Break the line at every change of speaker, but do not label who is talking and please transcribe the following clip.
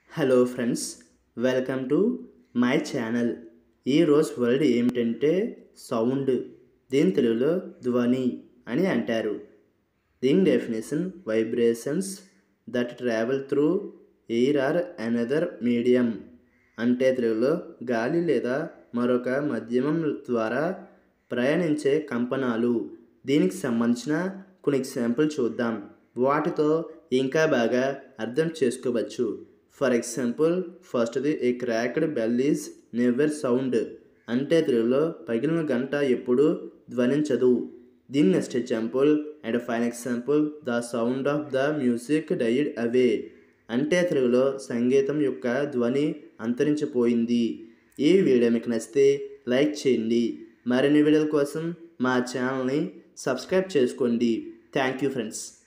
hello friends welcome to my channel ఈరోజు word ఏమిటంటే sound దీని తెలుగులో ధ్వని అని అంటారు దీని definition vibrations that travel through air or another medium అంటే తెలుగులో గాలి లేదా మరొక మాధ్యమం ద్వారా ప్రయాణించే కంపనాలు దీనికి సంబంధించిన కొన్ని ఎగ్జాంపుల్ చూద్దాం వాటితో ఇంకా బాగా అర్థం చేసుకోవచ్చు ఫర్ ఎగ్జాంపుల్ ఫస్ట్ది a cracked bell is never sound అంటే తెలుగులో పగిలిన గంట ఎప్పుడు ధ్వనించదు దీని next example and fine example the sound of the music died away అంటే తెలుగులో సంగీతం యొక్క ధ్వని అంతరించిపోయింది ఈ వీడియో మీకు నచ్చితే లైక్ చేయండి మరిన్ని వీడియోల కోసం మా ఛానల్ని సబ్స్క్రైబ్ చేసుకోండి థ్యాంక్ యూ ఫ్రెండ్స్